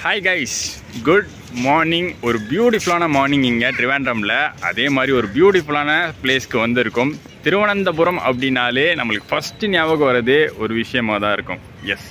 Hi guys good morning ஒரு பியூட்டிஃபுல்லான morning இங்கே ட்ரிவாண்ட்ரமில் அதே மாதிரி ஒரு பியூட்டிஃபுல்லான பிளேஸ்க்கு வந்திருக்கும் திருவனந்தபுரம் அப்படின்னாலே நம்மளுக்கு ஃபஸ்ட்டு ஞாபகம் வர்றது ஒரு விஷயமா தான் இருக்கும் எஸ்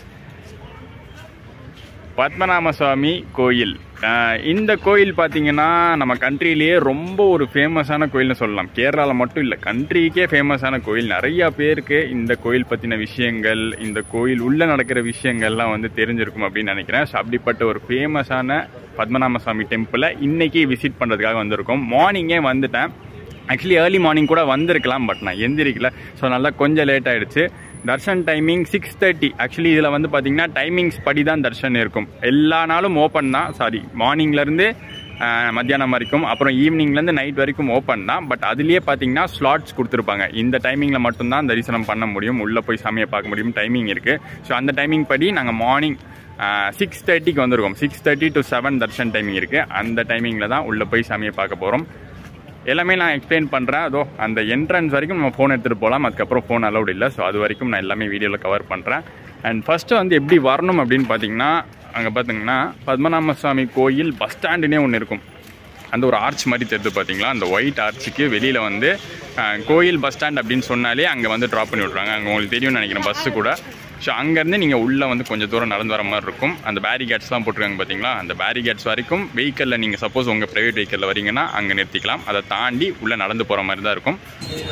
பத்மநாப சுவாமி கோயில் ஆஹ் இந்த கோயில் பார்த்தீங்கன்னா நம்ம கண்ட்ரிலேயே ரொம்ப ஒரு ஃபேமஸான கோயில்னு சொல்லலாம் கேரளாவில் மட்டும் இல்லை கண்ட்ரிக்கே ஃபேமஸான கோயில் நிறையா பேருக்கு இந்த கோயில் பற்றின விஷயங்கள் இந்த கோயில் உள்ளே நடக்கிற விஷயங்கள்லாம் வந்து தெரிஞ்சிருக்கும் அப்படின்னு நினைக்கிறேன் ஸோ அப்படிப்பட்ட ஒரு ஃபேமஸான பத்மநாப சுவாமி டெம்பிளை இன்னைக்கு விசிட் பண்ணுறதுக்காக வந்திருக்கோம் மார்னிங்கே வந்துட்டேன் ஆக்சுவலி ஏர்லி மார்னிங் கூட வந்திருக்கலாம் பட் நான் எந்திரிக்கல ஸோ நல்லா கொஞ்சம் லேட் ஆயிடுச்சு darshan timing six thirty actually இதில் வந்து பார்த்தீங்கன்னா டைமிங்ஸ் படி தான் தர்ஷன் இருக்கும் எல்லா நாளும் ஓப்பன் தான் சாரி மார்னிங்லேருந்து மத்தியானம் வரைக்கும் அப்புறம் ஈவினிங்லேருந்து நைட் வரைக்கும் ஓப்பன் தான் பட் அதுலேயே பார்த்தீங்கன்னா ஸ்லாட்ஸ் கொடுத்துருப்பாங்க இந்த டைமிங்கில் மட்டும்தான் தரிசனம் பண்ண முடியும் உள்ளே போய் சாமியை பார்க்க முடியும் டைமிங் இருக்குது ஸோ அந்த டைமிங் படி நாங்கள் மார்னிங் சிக்ஸ் தேர்ட்டிக்கு வந்திருக்கோம் six thirty to seven darshan timing இருக்குது அந்த டைமிங்கில் தான் உள்ளே போய் சாமியை பார்க்க போகிறோம் எல்லாமே நான் எக்ஸ்பிளைன் பண்ணுறேன் அதோ அந்த என்ட்ரன்ஸ் வரைக்கும் நம்ம ஃபோன் எடுத்துகிட்டு போகலாம் அதுக்கப்புறம் ஃபோன் அலௌட் இல்லை ஸோ அது வரைக்கும் நான் எல்லாமே வீடியோவில் கவர் பண்ணுறேன் அண்ட் ஃபஸ்ட்டு வந்து எப்படி வரணும் அப்படின்னு பார்த்தீங்கன்னா அங்கே பார்த்தீங்கன்னா பத்மநாப சுவாமி கோயில் பஸ் ஸ்டாண்டுனே ஒன்று இருக்கும் அந்த ஒரு ஆர்ச் மாதிரி தெரியுது பார்த்தீங்களா அந்த ஒயிட் ஆர்ச்சுக்கு வெளியில் வந்து அஹ், கோயில் பஸ் ஸ்டாண்ட் அப்படின்னு சொன்னாலே அங்கே வந்து ட்ராப் பண்ணி விட்றாங்க அங்கே உங்களுக்கு தெரியும்னு நினைக்கிறேன் பஸ்ஸு கூட ஸோ அங்கேருந்து நீங்கள் உள்ளே வந்து கொஞ்சம் தூரம் நடந்து வர மாதிரி இருக்கும் அந்த பேரிகேட்ஸ்லாம் போட்டிருக்காங்க பார்த்தீங்களா அந்த பேரிகேட்ஸ் வரைக்கும் வெஹிக்கிளில் நீங்கள் சப்போஸ் உங்கள் ப்ரைவேட் வெஹிக்கிளில் வரீங்கன்னா அங்கே நிறுத்திக்கலாம் அதை தாண்டி உள்ளே நடந்து போகிற மாதிரி தான் இருக்கும்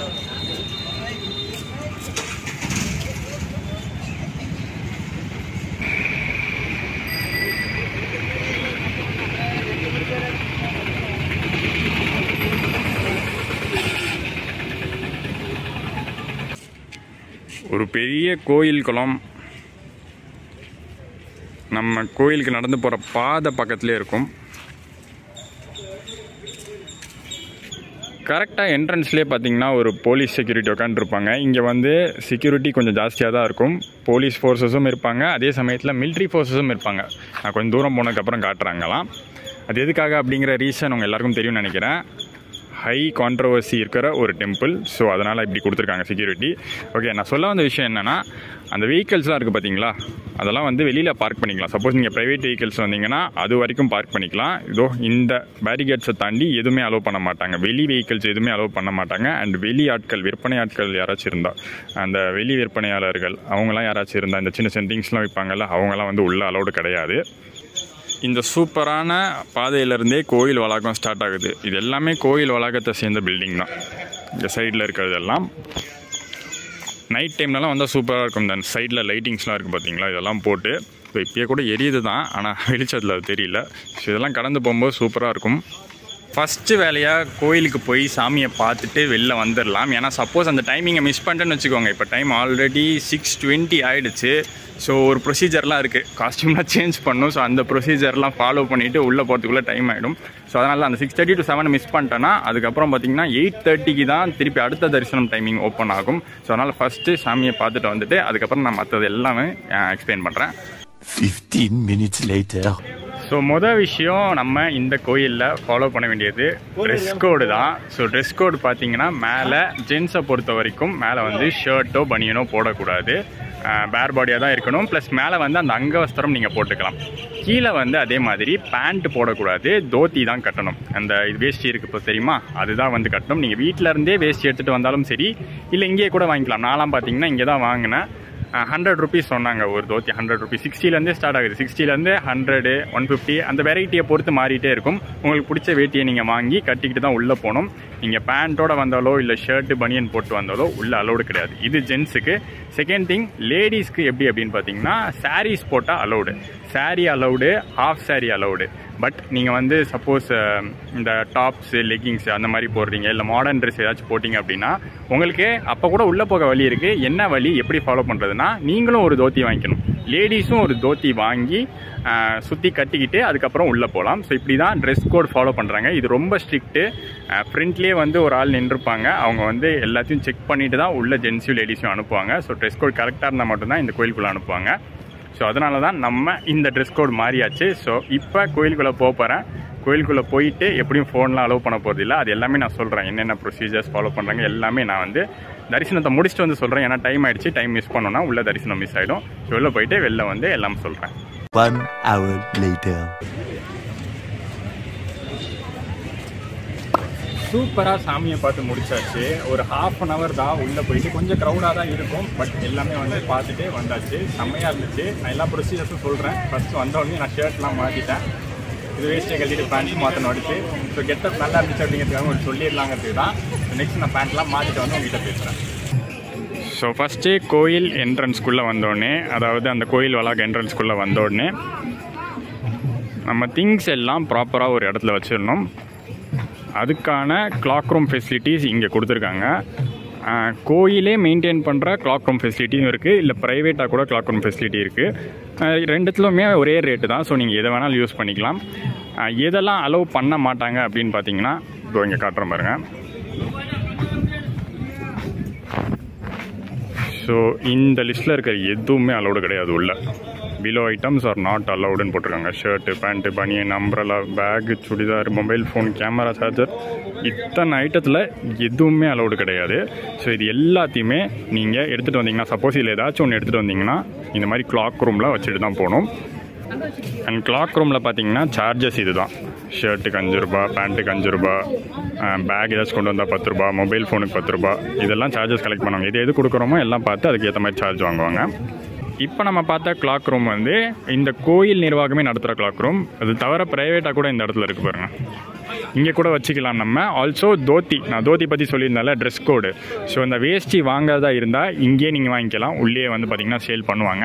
ஒரு பெரிய கோயில் குளம் நம்ம கோயிலுக்கு நடந்து போகிற பாதை பக்கத்துலேயே இருக்கும் கரெக்டாக என்ட்ரன்ஸ்லேயே பார்த்தீங்கன்னா ஒரு போலீஸ் செக்யூரிட்டி உட்காந்துருப்பாங்க இங்கே வந்து செக்யூரிட்டி கொஞ்சம் ஜாஸ்தியாக தான் இருக்கும் போலீஸ் ஃபோர்ஸஸும் இருப்பாங்க அதே சமயத்தில் military ஃபோர்ஸஸும் இருப்பாங்க நான் கொஞ்சம் தூரம் போனதுக்கப்புறம் காட்டுறாங்களாம் அது எதுக்காக அப்படிங்கிற ரீசன் உங்கள் எல்லாருக்கும் தெரியும்னு நினைக்கிறேன் ஹை கான்ட்ரவர்சி இருக்கிற ஒரு டெம்பிள் ஸோ அதனால் இப்படி கொடுத்துருக்காங்க செக்யூரிட்டி ஓகே நான் சொல்ல வந்த விஷயம் என்னென்னா அந்த வெஹிக்கல்ஸ்லாம் இருக்குது பார்த்தீங்களா அதெல்லாம் வந்து வெளியில் பார்க் பண்ணிக்கலாம் சப்போஸ் நீங்கள் ப்ரைவேட் வெஹிக்கல்ஸ் வந்தீங்கன்னா அது வரைக்கும் பார்க் பண்ணிக்கலாம் இதோ இந்த பேரிகேட்ஸை தாண்டி எதுவுமே அலோவ் பண்ண மாட்டாங்க வெளி வெஹிக்கல்ஸ் எதுவுமே அலோவ் பண்ண மாட்டாங்க அண்ட் வெளி ஆட்கள் விற்பனை ஆட்கள் யாராச்சும் இருந்தால் அந்த வெளி விற்பனையாளர்கள் அவங்களாம் யாராச்சும் இருந்தால் இந்த சின்ன சின்ன திங்ஸ்லாம் விற்பாங்கல்ல அவங்களாம் வந்து உள்ள அலோடு கிடையாது இந்த சூப்பரான பாதையிலேருந்தே கோயில் வளாகம் ஸ்டார்ட் ஆகுது இது எல்லாமே கோயில் வளாகத்தை சேர்ந்த பில்டிங் தான் இந்த சைடில் இருக்கிறதெல்லாம் நைட் டைம்லலாம் வந்தால் சூப்பராக இருக்கும் இந்த சைடில் லைட்டிங்ஸ்லாம் இருக்குது பார்த்தீங்களா இதெல்லாம் போட்டு இப்போ இப்பயே கூட எரியுது தான் ஆனால் வெளிச்சத்தில் அது தெரியல ஸோ இதெல்லாம் கடந்து போகும்போது சூப்பராக இருக்கும் ஃபஸ்ட்டு வேலையாக கோயிலுக்கு போய் சாமியை பார்த்துட்டு வெளில வந்துடலாம் ஏன்னா சப்போஸ் அந்த டைமிங்கை மிஸ் பண்ணிட்டேன்னு வச்சுக்கோங்க இப்போ டைம் ஆல்ரெடி சிக்ஸ் டுவெண்ட்டி ஆகிடுச்சு ஸோ ஒரு ப்ரொசீஜர்லாம் இருக்குது காஸ்டியூம்லாம் சேஞ்ச் பண்ணும் ஸோ அந்த ப்ரொசீஜர்லாம் ஃபாலோ பண்ணிவிட்டு உள்ளே போகிறதுக்குள்ளே டைம் ஆகிடும் ஸோ அதனால் அந்த six thirty to seven miss பண்ணிட்டேன்னா அதுக்கப்புறம் பார்த்தீங்கன்னா எயிட் தேர்ட்டிக்கு தான் திருப்பி அடுத்த தரிசனம் டைமிங் ஓப்பன் ஆகும் ஸோ அதனால் ஃபஸ்ட்டு சாமியை பார்த்துட்டு வந்துட்டு அதுக்கப்புறம் நான் மற்றது எல்லாமே எக்ஸ்பிளைன் பண்ணுறேன் 15 minutes later. ஸோ மொதல் விஷயம் நம்ம இந்த கோயிலில் ஃபாலோ பண்ண வேண்டியது ட்ரெஸ் கோடு தான் ஸோ ட்ரெஸ் கோடு பார்த்தீங்கன்னா மேலே ஜென்ஸை பொறுத்த வரைக்கும் மேலே வந்து ஷர்ட்டோ பனியனோ போடக்கூடாது பேர் பாடியாக தான் இருக்கணும் ப்ளஸ் மேலே வந்து அந்த அங்கவஸ்திரம் நீங்கள் போட்டுக்கலாம் கீழே வந்து அதே மாதிரி பேண்ட் போடக்கூடாது தோத்தி தான் கட்டணும் அந்த இது வேஷ்டி இருக்குது இப்போ தெரியுமா அதுதான் வந்து கட்டணும் நீங்கள் வீட்டில் இருந்தே வேஷ்டி எடுத்துகிட்டு வந்தாலும் சரி இல்லை இங்கேயே கூட வாங்கிக்கலாம் நான்லாம் பார்த்தீங்கன்னா இங்கே தான் வாங்கினேன் ஹண்ட்ரட் ருபீஸ் சொன்னாங்க ஒரு தோத்தி ஹண்ட்ரட் ருபீஸ் சிக்ஸ்டிலேருந்தே ஸ்டார்ட் ஆகுது சிக்ஸ்டிலேருந்து ஹண்ட்ரடு ஒன் ஃபிஃப்டி அந்த வெரைட்டியை பொறுத்து மாறிட்டே இருக்கும் உங்களுக்கு பிடிச்ச வேட்டியை நீங்கள் வாங்கி கட்டிக்கிட்டு தான் உள்ளே போகணும் நீங்கள் பேண்ட்டோட வந்தாலோ இல்லை ஷர்ட்டு பனியன் போட்டு வந்தாலோ உள்ளே அலௌடு கிடையாது இது ஜென்ஸுக்கு செகண்ட் திங் லேடிஸ்க்கு எப்படி அப்படின்னு பார்த்தீங்கன்னா சாரீஸ் போட்டால் allowed saree allowed half saree allowed but நீங்கள் வந்து சப்போஸ் இந்த டாப்ஸு லெகிங்ஸ் அந்த மாதிரி போடுறீங்க இல்லை மாடர்ன் ட்ரெஸ் ஏதாச்சும் போட்டிங்க அப்படின்னா உங்களுக்கு அப்போ கூட உள்ளே போக வழி இருக்குது என்ன வழி எப்படி ஃபாலோ பண்ணுறதுனா நீங்களும் ஒரு தோத்தி வாங்கிக்கணும் லேடிஸும் ஒரு தோத்தி வாங்கி சுற்றி கட்டிக்கிட்டு அதுக்கப்புறம் உள்ளே போகலாம் ஸோ இப்படி தான் ட்ரெஸ் கோட் ஃபாலோ பண்ணுறாங்க இது ரொம்ப ஸ்ட்ரிக்ட்டு ஃப்ரண்ட்லேயே வந்து ஒரு ஆள் நின்றுப்பாங்க அவங்க வந்து எல்லாத்தையும் செக் பண்ணிட்டு தான் உள்ள ஜென்ஸையும் லேடிஸையும் அனுப்புவாங்க ஸோ ட்ரெஸ் கோட் கரெக்டாக இருந்தால் மட்டும்தான் இந்த கோயிலுக்குள்ளே அனுப்புவாங்க ஸோ அதனால தான் நம்ம இந்த ட்ரெஸ் கோட் மாறியாச்சு ஸோ இப்போ கோயிலுக்குள்ளே போக போகிறேன் கோயிலுக்குள்ளே போயிட்டு எப்படியும் ஃபோன்லாம் அலோவ் பண்ண போகிறது இல்லை அது எல்லாமே நான் சொல்கிறேன் என்னென்ன ப்ரொசீஜர்ஸ் ஃபாலோ பண்ணுறாங்க எல்லாமே நான் வந்து தரிசனத்தை முடிச்சுட்டு வந்து சொல்கிறேன் ஏன்னா டைம் ஆயிடுச்சு டைம் மிஸ் பண்ணோன்னா உள்ள தரிசனம் மிஸ் ஆகிடும் ஸோ வெளில போயிட்டு வெளில வந்து எல்லாம் சொல்கிறேன் One hour later. சூப்பராக சாமியை பார்த்து முடிச்சாச்சு ஒரு ஹாஃப் அன் ஹவர் தான் உள்ளே போயிட்டு கொஞ்சம் க்ரௌடாக தான் இருக்கும் பட் எல்லாமே வந்து பார்த்துட்டு வந்தாச்சு செம்மையாக இருந்துச்சு நான் எல்லா ப்ரொசீஜர்ஸும் சொல்கிறேன் ஃபஸ்ட்டு வந்தோடனே நான் ஷர்ட்லாம் மாற்றிட்டேன் இது வேஸ்ட்டை கட்டிட்டு பேண்ட் மாற்றணும் அடுத்து ஸோ கெட்டப் நல்லா இருந்துச்சு அப்படிங்கிறதுக்காக ஒரு சொல்லிடலாங்கிறதுக்கு தான் நெக்ஸ்ட் நான் பேண்ட்லாம் மாற்றிட்டு வந்து உங்ககிட்ட பேசுகிறேன் ஸோ ஃபஸ்ட்டு கோயில் என்ட்ரன்ஸ்குள்ளே வந்தோடனே அதாவது அந்த கோயில் வளாக என்ட்ரன்ஸ்குள்ளே வந்தோடனே நம்ம திங்ஸ் எல்லாம் ப்ராப்பராக ஒரு இடத்துல வச்சிடணும் அதுக்கான கிளாக் ரூம் ஃபெசிலிட்டிஸ் இங்கே கொடுத்துருக்காங்க ஆஹ், கோயிலே மெயின்டைன் பண்ணுற கிளாக் ரூம் ஃபெசிலிட்டியும் இருக்குது இல்லை ப்ரைவேட்டாக கூட கிளாக் ரூம் ஃபெசிலிட்டி இருக்குது ரெண்டுத்துலையுமே ஒரே ரேட்டு தான் ஸோ நீங்கள் எதை வேணாலும் யூஸ் பண்ணிக்கலாம் ஆஹ், எதெல்லாம் அலோவ் பண்ண மாட்டாங்க அப்படின்னு பார்த்தீங்கன்னா இப்போ இங்கே காட்டுறேன் பாருங்க ஸோ இந்த லிஸ்ட்டில் இருக்கிற எதுவுமே அலௌடு கிடையாது உள்ள பிலோ ஐட்டம்ஸ் ஆர் நாட் அலௌடுன்னு போட்டிருக்காங்க shirt pant banian umbrella bag churidar mobile phone camera charger இத்தனை ஐட்டத்தில் எதுவுமே அலௌடு கிடையாது ஸோ இது எல்லாத்தையுமே நீங்கள் எடுத்துகிட்டு வந்தீங்கன்னா சப்போஸ் இதில் ஏதாச்சும் ஒன்று எடுத்துகிட்டு வந்தீங்கன்னா இந்த மாதிரி கிளாக் ரூமில் வச்சுட்டு தான் போகணும் அண்ட் கிளாக் ரூமில் பார்த்தீங்கன்னா சார்ஜஸ் இது தான் ஷர்ட்டுக்கு அஞ்சு ரூபா பேண்ட்டுக்கு அஞ்சு ரூபா பேக் ஏதாச்சும் கொண்டு வந்தால் பத்து ரூபா மொபைல் ஃபோனுக்கு பத்து ரூபா இதெல்லாம் சார்ஜஸ் கலெக்ட் பண்ணுவாங்க எது எது கொடுக்குறோமோ எல்லாம் பார்த்து அதுக்கு ஏற்ற மாதிரி சார்ஜ் வாங்குவாங்க இப்போ நம்ம பார்த்த கிளாக் ரூம் வந்து இந்த கோயில் நிர்வாகமே நடத்துகிற கிளாக் ரூம் அது தவிர ப்ரைவேட்டாக கூட இந்த இடத்துல இருக்கு பாருங்க இங்கே கூட வச்சுக்கலாம் நம்ம ஆல்சோ தோத்தி நான் தோத்தி பற்றி சொல்லியிருந்தால ட்ரெஸ் கோடு ஸோ இந்த வேஷ்டி வாங்காதா இருந்தால் இங்கேயே நீங்கள் வாங்கிக்கலாம் உள்ளே வந்து பார்த்தீங்கன்னா சேல் பண்ணுவாங்க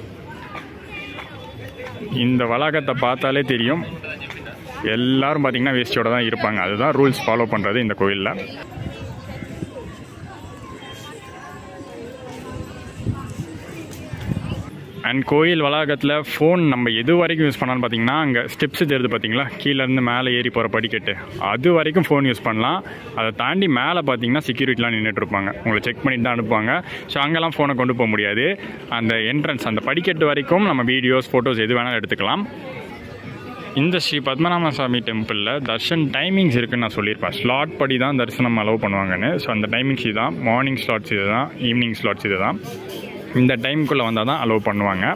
இந்த வளாகத்தை பார்த்தாலே தெரியும் எல்லாரும் பார்த்தீங்கன்னா வேஸ்டியோட தான் இருப்பாங்க அதுதான் ரூல்ஸ் ஃபாலோ பண்ணுறது இந்த கோயிலில் அண்ட் கோயில் வளாகத்தில் ஃபோன் நம்ம எது வரைக்கும் யூஸ் பண்ணலாம்னு பார்த்தீங்கன்னா அங்கே ஸ்டெப்ஸ் தெரியுது பார்த்தீங்களா கீழேருந்து மேலே ஏறி போகிற படிக்கட்டு அது வரைக்கும் ஃபோன் யூஸ் பண்ணலாம் அதை தாண்டி மேலே பார்த்தீங்கன்னா செக்யூரிட்டிலாம் நின்றுட்டு இருப்பாங்க உங்களை செக் பண்ணிட்டு தான் அனுப்புவாங்க ஸோ அங்கெல்லாம் ஃபோனை கொண்டு போக முடியாது அந்த என்ட்ரன்ஸ் அந்த படிக்கட்டு வரைக்கும் நம்ம வீடியோஸ் ஃபோட்டோஸ் எது வேணாலும் எடுத்துக்கலாம் இந்த ஸ்ரீ பத்மநாப சுவாமி டெம்பிளில் தர்ஷன் டைமிங்ஸ் இருக்குன்னு நான் சொல்லியிருப்பேன் ஸ்லாட் படி தான் தரிசனம் அலோவ் பண்ணுவாங்கன்னு ஸோ அந்த டைமிங்ஸ் இதுதான் மார்னிங் ஸ்லாட்ஸ் இது தான் ஈவினிங் ஸ்லாட்ஸ் இது தான் இந்த டைமுக்குள்ளே வந்தால் தான் அலோவ் பண்ணுவாங்க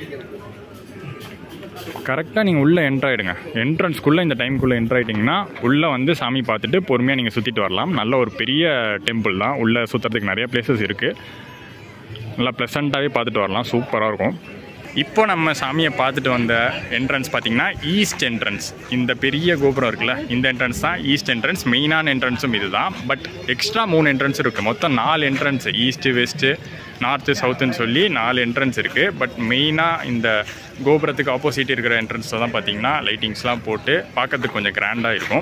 கரெக்டாக நீங்கள் உள்ளே என்ட்ரு ஆகிடுங்க என்ட்ரன்ஸ்க்குள்ளே இந்த டைமுக்குள்ளே என்ட்ரு ஆகிட்டிங்கன்னா உள்ளே வந்து சாமி பார்த்துட்டு பொறுமையாக நீங்கள் சுற்றிட்டு வரலாம் நல்ல ஒரு பெரிய டெம்பிள் தான் உள்ளே சுற்றுறதுக்கு நிறைய பிளேசஸ் இருக்குது நல்லா ப்ளசண்ட்டாகவே பார்த்துட்டு வரலாம் சூப்பராக இருக்கும் இப்போ நம்ம சாமியை பார்த்துட்டு வந்த என்ட்ரன்ஸ் பார்த்தீங்கன்னா ஈஸ்ட் என்ட்ரன்ஸ் இந்த பெரிய கோபுரம் இருக்குல்ல இந்த என்ட்ரன்ஸ் தான் ஈஸ்ட் என்ட்ரன்ஸ் மெயினான என்ட்ரன்ஸும் இதுதான் பட் எக்ஸ்ட்ரா மூணு என்ட்ரன்ஸ் இருக்குது மொத்தம் நாலு என்ட்ரன்ஸ் ஈஸ்ட்டு வெஸ்ட்டு நார்த்து சவுத்துன்னு சொல்லி நாலு என்ட்ரன்ஸ் இருக்குது பட் மெயினாக இந்த கோபுரத்துக்கு ஆப்போசிட் இருக்கிற என்ட்ரன்ஸில் தான் பார்த்தீங்கன்னா லைட்டிங்ஸ்லாம் போட்டு பார்க்கறதுக்கு கொஞ்சம் கிராண்டாக இருக்கும்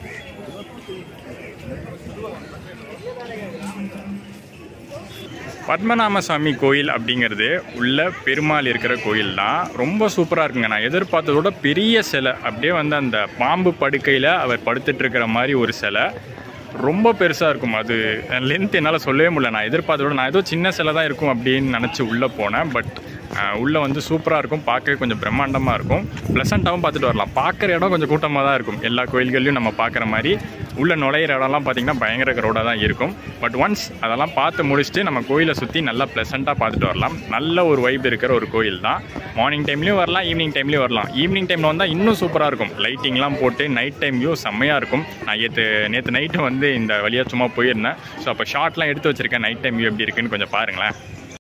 பத்மநாபசாமி கோயில் அப்படிங்கிறது உள்ள பெருமாள் இருக்கிற கோயில் தான் ரொம்ப சூப்பராக இருக்குங்க நான் எதிர்பார்த்ததோட பெரிய சிலை அப்படியே வந்து அந்த பாம்பு படுக்கையில் அவர் படுத்துட்டு இருக்கிற மாதிரி ஒரு சிலை ரொம்ப பெருசாக இருக்கும் அது லென்த் என்னால் சொல்லவே முடியல நான் எதிர்பார்த்ததோட நான் ஏதோ சின்ன சிலை தான் இருக்கும் அப்படின்னு நினச்சி உள்ளே போனேன் பட் உள்ளே வந்து சூப்பராக இருக்கும் பார்க்கவே கொஞ்சம் பிரம்மாண்டமாக இருக்கும் ப்ளசண்ட்டாகவும் பார்த்துட்டு வரலாம் பார்க்குற இடம் கொஞ்சம் கூட்டமாக தான் இருக்கும் எல்லா கோயில்கள்லையும் நம்ம பார்க்குற மாதிரி உள்ள நுழையிற இடம்லாம் பார்த்திங்கன்னா பயங்கர க்ரௌடாக தான் இருக்கும் பட் ஒன்ஸ் அதெல்லாம் பார்த்து முடிச்சுட்டு நம்ம கோயிலை சுற்றி நல்லா ப்ளசண்ட்டாக பார்த்துட்டு வரலாம் நல்ல ஒரு வைப் இருக்கிற ஒரு கோயில் தான் மார்னிங் டைம்லேயும் வரலாம் ஈவினிங் டைம்லேயும் வரலாம் ஈவினிங் டைமில் வந்தால் இன்னும் சூப்பராக இருக்கும் லைட்டிங்லாம் போட்டு நைட் டைம் வியூ செம்மையாக இருக்கும் நான் நேற்று நேற்று நைட்டு வந்து இந்த வழியாக சும்மா போயிருந்தேன் ஸோ அப்போ ஷார்ட்லாம் எடுத்து வச்சுருக்கேன் நைட் டைம் வியூ எப்படி இருக்குன்னு கொஞ்சம் பாருங்களேன்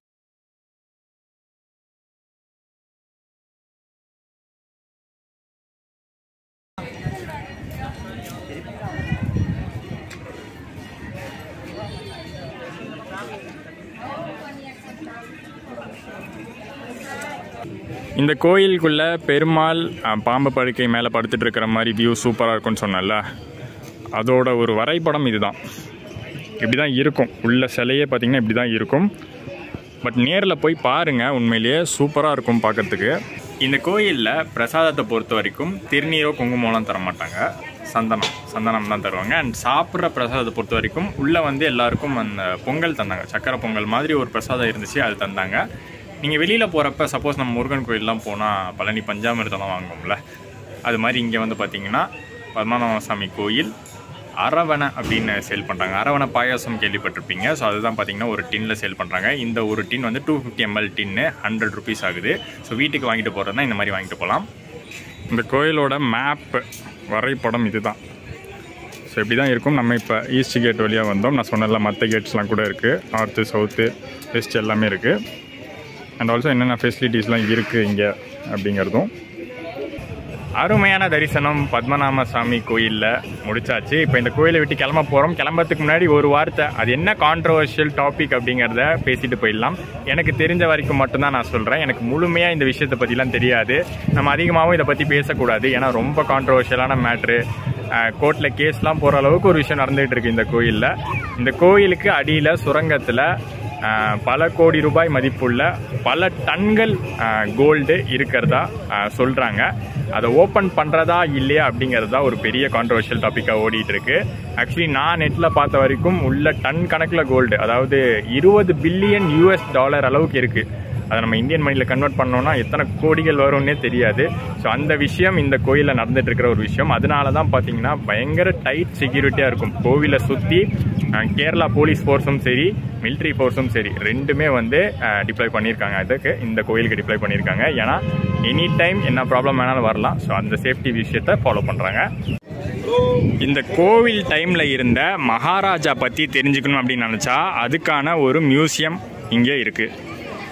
இந்த கோயிலுக்குள்ள பெருமாள் அஹ், பாம்பு படுக்கை மேலே படுத்துட்டு இருக்கிற மாதிரி வியூ சூப்பராக இருக்கும்னு சொன்னேன்ல அதோட ஒரு வரைபடம் இதுதான் இப்படி தான் இருக்கும் உள்ள சிலையே பார்த்தீங்கன்னா இப்படி தான் இருக்கும் பட் நேரில் போய் பாருங்கள் உண்மையிலேயே சூப்பராக இருக்கும் பார்க்கறதுக்கு இந்த கோயிலில் பிரசாதத்தை பொறுத்த வரைக்கும் திருநீரோ குங்குமம்லாம் தர மாட்டாங்க சந்தனம் சந்தனம் தான் தருவாங்க அண்ட் சாப்பிட்ற பிரசாதத்தை பொறுத்த வரைக்கும் உள்ளே வந்து எல்லாருக்கும் அந்த பொங்கல் தந்தாங்க சக்கரை பொங்கல் மாதிரி ஒரு பிரசாதம் இருந்துச்சு அது தந்தாங்க நீங்கள் வெளியில் போகிறப்ப சப்போஸ் நம்ம முருகன் கோயிலெலாம் போனால் பழனி பஞ்சாமிர்தம்லாம் வாங்குவோம்ல அது மாதிரி இங்கே வந்து பார்த்தீங்கன்னா பத்மநாப சாமி கோயில் அரவணை அப்படின்னு சேல் பண்ணுறாங்க அரவணை பாயாசம் கேள்விப்பட்டிருப்பீங்க ஸோ அதுதான் பார்த்தீங்கன்னா ஒரு டின்னில் சேல் பண்ணுறாங்க இந்த ஒரு டின் வந்து டூ ஃபிஃப்டி எம்எல் டின்னு ஹண்ட்ரட் ருபீஸ் ஆகுது ஸோ வீட்டுக்கு வாங்கிட்டு போகிறதுனா இந்த மாதிரி வாங்கிட்டு போகலாம் இந்த கோயிலோட மேப் வரைபடம் இதுதான் ஸோ இப்படி தான் இருக்கும் நம்ம இப்போ ஈஸ்ட் கேட் வழியாக வந்தோம் நான் சொன்னல மற்ற கேட்ஸ்லாம் கூட இருக்குது நார்த்து சவுத்து வெஸ்ட் எல்லாமே இருக்குது அண்ட் ஆல்சோ என்னென்ன ஃபெசிலிட்டிஸ்லாம் இருக்குது இங்கே அப்படிங்கிறதும் அருமையான தரிசனம் பத்மநாப சாமி கோயிலில் முடிச்சாச்சு இப்போ இந்த கோயிலை விட்டு கிளம்ப போகிறோம் கிளம்புறதுக்கு முன்னாடி ஒரு வார்த்தை அது என்ன கான்ட்ரவர்ஷியல் டாபிக் அப்படிங்கிறத பேசிட்டு போயிடலாம் எனக்கு தெரிஞ்ச வரைக்கும் மட்டும்தான் நான் சொல்கிறேன் எனக்கு முழுமையாக இந்த விஷயத்தை பற்றிலாம் தெரியாது நம்ம அதிகமாகவும் இதை பற்றி பேசக்கூடாது ஏன்னா ரொம்ப கான்ட்ரவர்ஷியலான மேட்ரு கோர்ட்டில் கேஸ்லாம் போகிற அளவுக்கு ஒரு விஷயம் நடந்துகிட்டு இருக்கு இந்த கோயிலில் இந்த கோயிலுக்கு அடியில் சுரங்கத்தில் ஆஹ் பல கோடி ரூபாய் மதிப்புள்ள பல டன்கள் கோல்டு இருக்கிறதா சொல்கிறாங்க அதை ஓப்பன் பண்ணுறதா இல்லையா அப்படிங்கிறது தான் ஒரு பெரிய கான்ட்ரவர்ஷியல் டாப்பிக்காக ஓடிட்டு இருக்கு ஆக்சுவலி நான் நெட்டில் பார்த்த வரைக்கும் உள்ள டன் கணக்கில் கோல்டு அதாவது இருபது பில்லியன் யூஎஸ் டாலர் அளவுக்கு இருக்குது அதை நம்ம இந்தியன் மணியில் கன்வெர்ட் பண்ணோம்னா எத்தனை கோடிகள் வரும்னே தெரியாது ஸோ அந்த விஷயம் இந்த கோயிலில் நடந்துட்டு இருக்கிற ஒரு விஷயம் அதனால தான் பார்த்தீங்கன்னா பயங்கர டைட் செக்யூரிட்டியாக இருக்கும் கோவிலை சுற்றி கேரளா போலீஸ் ஃபோர்ஸும் சரி மிலிட்ரி ஃபோர்ஸும் சரி ரெண்டுமே வந்து டிப்ளாய் பண்ணியிருக்காங்க அதுக்கு இந்த கோயிலுக்கு டிப்ளாய் பண்ணியிருக்காங்க ஏன்னா எனி டைம் என்ன ப்ராப்ளம் வேணாலும் வரலாம் ஸோ அந்த சேஃப்டி விஷயத்தை ஃபாலோ பண்ணுறாங்க இந்த கோவில் டைமில் இருந்த மகாராஜா பற்றி தெரிஞ்சுக்கணும் அப்படின்னு நினச்சா அதுக்கான ஒரு மியூசியம் இங்கே இருக்குது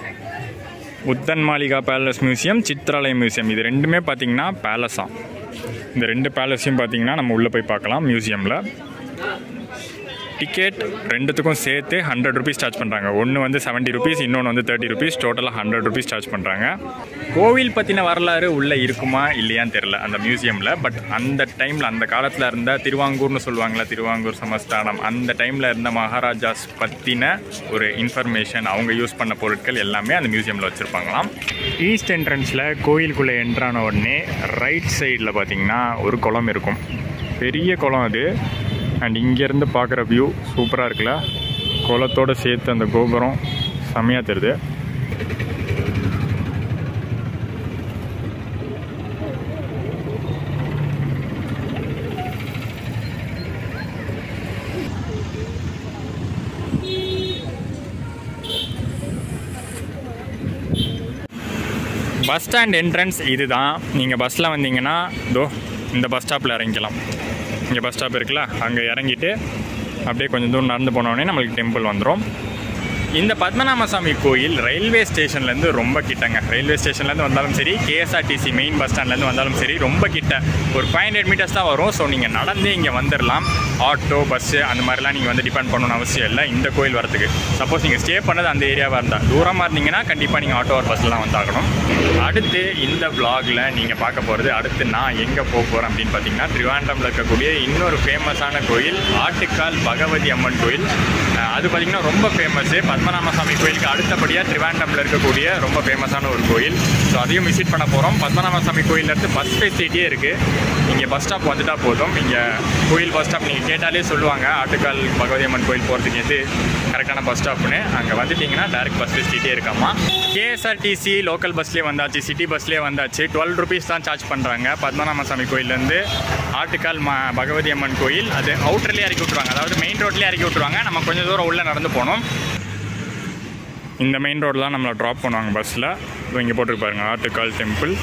உத்தன் மாளிகா பேலஸ் மியூசியம் சித்ராலய மியூசியம் இது ரெண்டுமே பார்த்தீங்கன்னா பேலஸாம் இந்த ரெண்டு பேலஸையும் பார்த்தீங்கன்னா நம்ம உள்ளே போய் பார்க்கலாம் மியூசியமில் டிக்கெட் ரெண்டுத்துக்கும் சேர்த்து ஹண்ட்ரட் ருபீஸ் சார்ஜ் பண்ணுறாங்க ஒன்று வந்து செவன்ட்டி ருபீஸ் இன்னொன்று வந்து தேர்ட்டி ருபீஸ் டோட்டலாக ஹண்ட்ரட் ருபீஸ் சார்ஜ் பண்ணுறாங்க கோவில் பற்றின வரலாறு உள்ளே இருக்குமா இல்லையான்னு தெரில அந்த மியூசியமில் பட் அந்த டைமில் அந்த காலத்தில் இருந்த திருவாங்கூர்னு சொல்லுவாங்களா திருவாங்கூர் சமஸ்தானம் அந்த டைமில் இருந்த மகாராஜாஸ் பற்றின ஒரு இன்ஃபர்மேஷன் அவங்க யூஸ் பண்ண பொருட்கள் எல்லாமே அந்த மியூசியமில் வச்சுருப்பாங்களாம் ஈஸ்ட் என்ட்ரன்ஸில் கோயிலுக்குள்ளே என்ட்ரான உடனே ரைட் சைடில் பார்த்தீங்கன்னா ஒரு குளம் இருக்கும் பெரிய குளம் அது அண்ட் இங்கேருந்து பார்க்குற வியூ சூப்பராக இருக்குல்ல குளத்தோடு சேர்த்து அந்த கோபுரம் செம்மையாக தெரியுது பஸ் ஸ்டாண்ட் என்ட்ரன்ஸ் இதுதான் நீங்கள் பஸ்ஸில் வந்தீங்கன்னா இதோ இந்த பஸ் ஸ்டாப்பில் இறங்கிக்கலாம் இங்கே பஸ் ஸ்டாப் இருக்குல்ல அங்கே இறங்கிட்டு அப்படியே கொஞ்சம் தூரம் நடந்து போனோடனே நம்மளுக்கு டெம்பிள் வந்துடும் இந்த பத்மநாபசாமி கோயில் ரயில்வே ஸ்டேஷன்லேருந்து ரொம்ப கிட்டங்க ரயில்வே ஸ்டேஷன்லேருந்து வந்தாலும் சரி கேஎஸ்ஆர்டிசி மெயின் பஸ் ஸ்டாண்ட்லேருந்து வந்தாலும் சரி ரொம்ப கிட்ட ஒரு ஃபைவ் ஹண்ட்ரட் மீட்டர்ஸ் தான் வரும் ஸோ நீங்கள் நடந்து இங்கே வந்துடலாம் ஆட்டோ பஸ்ஸு அந்த மாதிரிலாம் நீங்கள் வந்து டிபெண்ட் பண்ணணும்னு அவசியம் இல்லை இந்த கோயில் வரதுக்கு சப்போஸ் நீங்கள் ஸ்டே பண்ணது அந்த ஏரியாவாக இருந்தால் தூரமாக இருந்தீங்கன்னா கண்டிப்பாக நீங்கள் ஆட்டோ ஒரு பஸ்ஸில் தான் வந்தாகணும் அடுத்து இந்த vlogல நீங்கள் பார்க்க போகிறது அடுத்து நான் எங்கே போக போகிறேன் அப்படின்னு பார்த்தீங்கன்னா திருவாண்டமில் இருக்கக்கூடிய இன்னொரு ஃபேமஸான கோயில் ஆட்டுக்கால் பகவதி அம்மன் கோயில் அஹ் அது பார்த்தீங்கன்னா ரொம்ப ஃபேமஸ்ஸு பத்மநாபசாமி கோயிலுக்கு அடுத்தபடியாக திருவாண்டமில் இருக்கக்கூடிய ரொம்ப ஃபேமஸான ஒரு கோயில் ஸோ அதையும் விசிட் பண்ண போகிறோம் பத்மநாபசாமி கோயிலேருந்து பஸ் ஃபெசிலிட்டியே இருக்குது இங்கே பஸ் ஸ்டாப் வந்துட்டா போதும் இங்கே கோயில் பஸ் ஸ்டாப் நீங்கள் கேட்டாலே சொல்லுவாங்க ஆட்டுக்கால் பகவதி அம்மன் கோயில் போகிறதுக்கு எது கரெக்டான பஸ் ஸ்டாப்னு அங்கே வந்துட்டிங்கன்னா டேரக்ட் பஸ் ஃபெசிலிட்டியே இருக்காமா கேஎஸ்ஆர்டிசி லோக்கல் பஸ்லேயே வந்தாச்சு சிட்டி பஸ்லேயே வந்தாச்சு டுவெல் ருபீஸ் தான் சார்ஜ் பண்ணுறாங்க பத்மநாபசாமி கோயிலேருந்து ஆட்டுக்கால் ம பகவதி அம்மன் கோயில் அது அவுட்டர்லேயே இறக்கி விட்ருவாங்க அதாவது மெயின் ரோட்லேயே இறக்கி விட்ருவாங்க நம்ம கொஞ்சம் தூரம் உள்ளே நடந்து போனோம் இந்த மெயின் ரோடு தான் நம்மளை ட்ராப் பண்ணுவாங்க பஸ்ஸில் இங்கே போட்டுருக்கு பாருங்க ஆட்டுக்கால் டெம்பிள்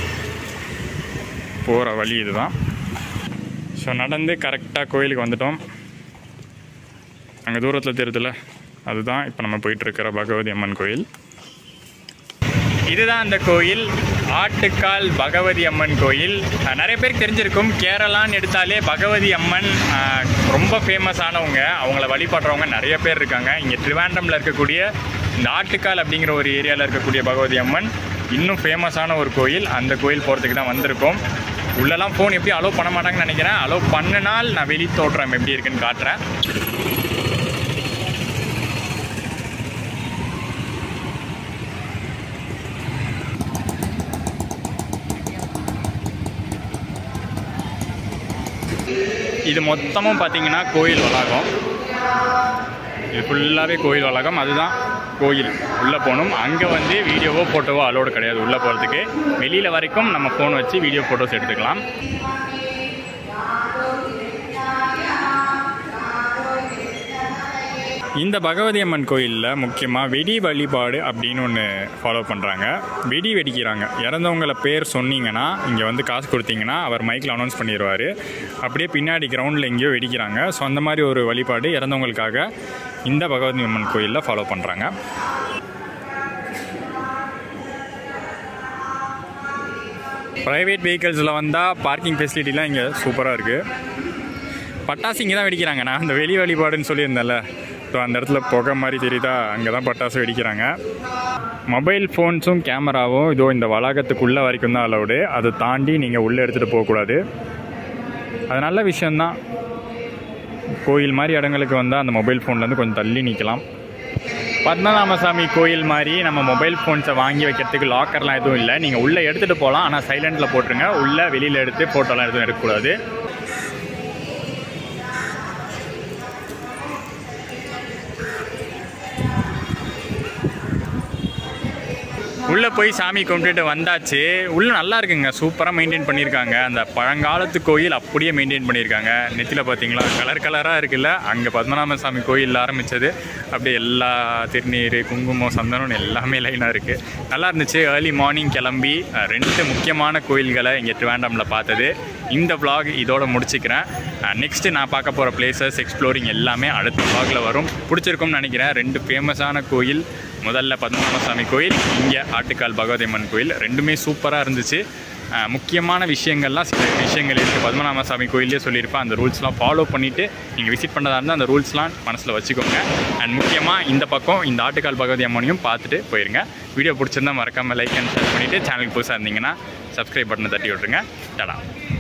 போகிற வழி இதுதான் ஸோ நடந்து கரெக்டாக கோயிலுக்கு வந்துட்டோம் அங்கே தூரத்தில் தெரியுதுல அதுதான் இப்போ நம்ம போயிட்டுருக்கிற பகவதி அம்மன் கோயில் இதுதான் அந்த கோயில் ஆட்டுக்கால் பகவதி அம்மன் கோயில் அஹ் நிறைய பேருக்கு தெரிஞ்சிருக்கும் கேரளான்னு எடுத்தாலே பகவதி அம்மன் அஹ், ரொம்ப ஃபேமஸானவங்க அவங்கள வழிபடுறவங்க நிறைய பேர் இருக்காங்க இங்கே ட்ரிவாண்டமில் இருக்கக்கூடிய இந்த ஆட்டுக்கால் அப்படிங்கிற ஒரு ஏரியாவில் இருக்கக்கூடிய பகவதி அம்மன் இன்னும் ஃபேமஸான ஒரு கோயில் அந்த கோயில் போகிறதுக்கு தான் வந்திருக்கோம் உள்ளெல்லாம் ஃபோன் எப்படி அலோவ் பண்ண மாட்டாங்கன்னு நினைக்கிறேன் அலோவ் பண்ணினால் நான் வெளி தோற்றம் எப்படி இருக்குன்னு காட்டுறேன் இது மொத்தமும் பார்த்தீங்கன்னா கோயில் வளாகம் இது ஃபுல்லாகவே கோயில் வளாகம் அதுதான் கோயில் உள்ளே போகணும் அங்கே வந்து வீடியோவோ ஃபோட்டோவோ அலோடு கிடையாது உள்ளே போகிறதுக்கு வெளியில் வரைக்கும் நம்ம ஃபோன் வச்சு வீடியோ ஃபோட்டோஸ் எடுத்துக்கலாம் இந்த பகவதி அம்மன் கோயிலில் முக்கியமாக வெடி வழிபாடு அப்படின்னு ஒன்று ஃபாலோ பண்ணுறாங்க வெடி வெடிக்கிறாங்க இறந்தவங்கள பேர் சொன்னீங்கன்னா இங்கே வந்து காசு கொடுத்தீங்கன்னா அவர் மைக்கில் அனௌன்ஸ் பண்ணிடுவார் அப்படியே பின்னாடி கிரவுண்டில் எங்கேயோ வெடிக்கிறாங்க ஸோ அந்த மாதிரி ஒரு வழிபாடு இறந்தவங்களுக்காக இந்த பகவதி அம்மன் கோயிலில் ஃபாலோ பண்ணுறாங்க ப்ரைவேட் வெஹிக்கிள்ஸில் வந்தால் பார்க்கிங் ஃபெசிலிட்டிலாம் இங்கே சூப்பராக இருக்குது பட்டாசு இங்கே தான் வெடிக்கிறாங்க நான் அந்த வெளி வழிபாடுன்னு சொல்லியிருந்தேன்ல ஸோ அந்த இடத்துல புகை மாதிரி தெரியுதா அங்கே தான் பட்டாசு வெடிக்கிறாங்க மொபைல் ஃபோன்ஸும் கேமராவும் இதோ இந்த வளாகத்துக்குள்ளே வரைக்கும் தான் அலவுடு அதை தாண்டி நீங்கள் உள்ளே எடுத்துகிட்டு போகக்கூடாது அது நல்ல விஷயந்தான் கோயில் மாதிரி இடங்களுக்கு வந்தால் அந்த மொபைல் ஃபோன்லேருந்து கொஞ்சம் தள்ளி நிற்கலாம் பத்மநாபசாமி கோயில் மாதிரி நம்ம மொபைல் ஃபோன்ஸை வாங்கி வைக்கிறதுக்கு லாக்கர்லாம் எதுவும் இல்லை நீங்கள் உள்ளே எடுத்துகிட்டு போகலாம் ஆனால் சைலண்டில் போட்டுருங்க உள்ளே வெளியில் எடுத்து ஃபோட்டோலாம் எதுவும் எடுக்கக்கூடாது உள்ளே போய் சாமி கும்பிட்டுட்டு வந்தாச்சு உள்ளே நல்லா இருக்குங்க சூப்பராக மெயின்டைன் பண்ணியிருக்காங்க அந்த பழங்காலத்து கோயில் அப்படியே மெயின்டைன் பண்ணியிருக்காங்க நெத்தியில் பார்த்தீங்களா கலர் கலராக இருக்குல்ல அங்கே பத்மநாப சாமி கோயிலில் ஆரம்பித்தது அப்படியே எல்லா திருநீர் குங்குமம் சந்தனம் எல்லாமே லைனாக இருக்குது நல்லா இருந்துச்சு ஏர்லி மார்னிங் கிளம்பி அஹ், ரெண்டு முக்கியமான கோயில்களை இங்கே ட்ரிவாண்டமில் பார்த்தது இந்த vlog இதோட முடிச்சுக்கிறேன் நெக்ஸ்ட்டு நான் பார்க்க போகிற பிளேசஸ் எக்ஸ்ப்ளோரிங் எல்லாமே அடுத்த vlogல வரும் பிடிச்சிருக்கும்னு நினைக்கிறேன் ரெண்டு ஃபேமஸான கோயில் முதல்ல பத்மநாபசாமி கோயில் இங்கே ஆட்டுக்கால் பகவதி அம்மன் கோயில் ரெண்டுமே சூப்பராக இருந்துச்சு அஹ் முக்கியமான விஷயங்கள்லாம் சில விஷயங்கள் இருக்குது பத்மநாபசாமி கோயிலே சொல்லியிருப்பேன் அந்த ரூல்ஸ்லாம் ஃபாலோ பண்ணிவிட்டு நீங்கள் விசிட் பண்ணதா இருந்தால் அந்த ரூல்ஸ்லாம் மனசில் வச்சுக்கோங்க அண்ட் முக்கியமாக இந்த பக்கம் இந்த ஆட்டுக்கால் பகவதி அம்மனையும் பார்த்துட்டு போயிருங்க வீடியோ பிடிச்சிருந்தா மறக்காமல் லைக் அண்ட் ஷேர் பண்ணிவிட்டு சேனலுக்கு புதுசாக இருந்தீங்கன்னா சப்ஸ்கிரைப் பட்டனை தட்டி விட்ருங்க டடா